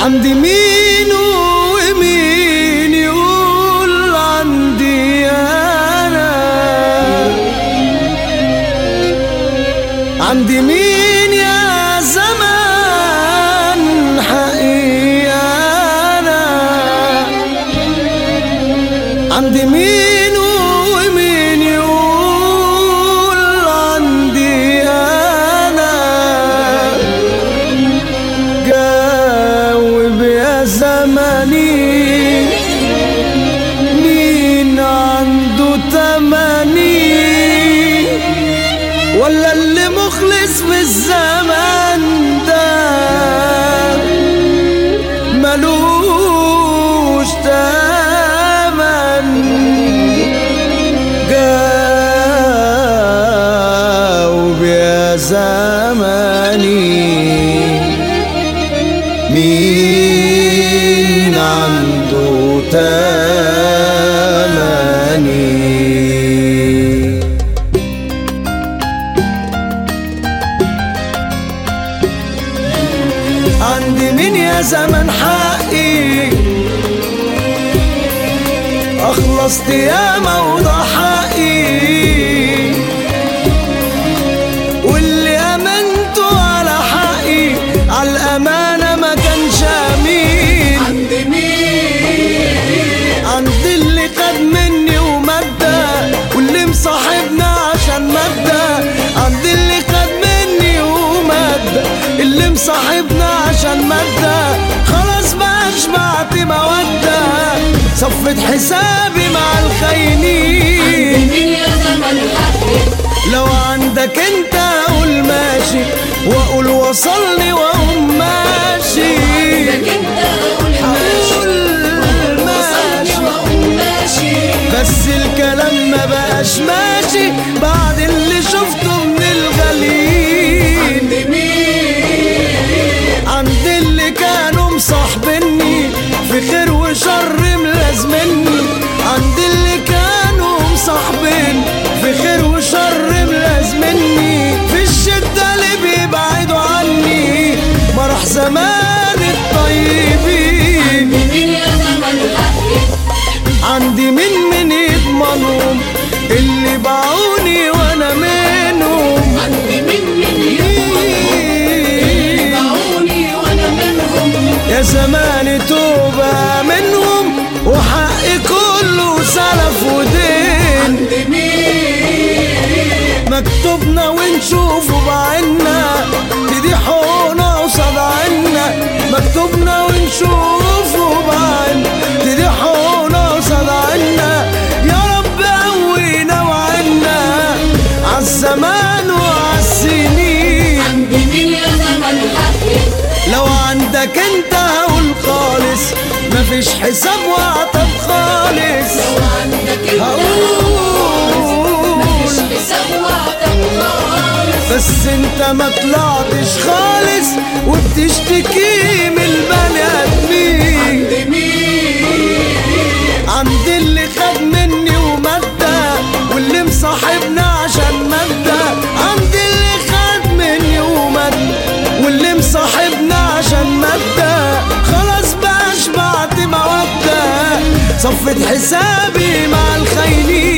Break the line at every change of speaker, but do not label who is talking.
عندي مين ومين يقول عندي انا عندي مين يا زمان حقيقي انا عندي مين ومين يقول عندي انا جاوب يا زماني مين عنده تماني ولا اللي مخلص في الزمن ده ملوش تمن جاوب يا زماني مين عنده تماني عندي مين يا زمن حقي أخلصت يا موضع حقي واللي أمنته على حقي على الأمانة ما كانش أمين
عند مين
عند اللي خد مني ومدى واللي مصاحبنا عشان مدى عند اللي خد مني ومدى اللي مصاحبنا عشان مدى خلاص بقى شبعت مودة صفت حسابي مع الخاينين
مين يا زمن حقي
لو عندك انت اقول ماشي واقول وصلني واقوم ماشي
لك انت اقول ماشي
اقول ماشي
وصلني واقوم ماشي
بس الكلام ما بقاش ماشي بعد اللي شفته من الغاليين
عند مين
عند اللي كانوا مصاحبني في خير وشر ملازمني عند اللي كانوا مصاحبين في خير وشر ملازمني في الشدة اللي بيبعدوا عني ما راح زمان الطيبين
مين يا زمن حقي
عندي من من يضمنهم اللي باعوني وانا منهم
عند مين مين يدعوني وانا منهم
يا زمان توبة منهم وحقي كله سلف ودين
عند مين
مكتوبنا ونشوفه بعنا تديحونا قصاد عنا مكتوبنا ونشوفه بعنا تديحونا قصاد عنا يا رب قوينا وعنا عالزمان وعالسنين
عند مين يا زمن حقي
لو عندك انت هقول خالص مفيش حساب وعطب خالص
لو عندك انت
هقول
مفيش حساب وعدك خالص
بس انت ما طلعتش خالص وبتشتكي من البني ادمين
عند مين
عند اللي خد مني ومدى واللي مصاحبنا عشان مدى عند اللي خد مني ومدى واللي مصاحبنا عشان مدى خلاص بقى شبعت مودة صفت حسابي مع الخاينين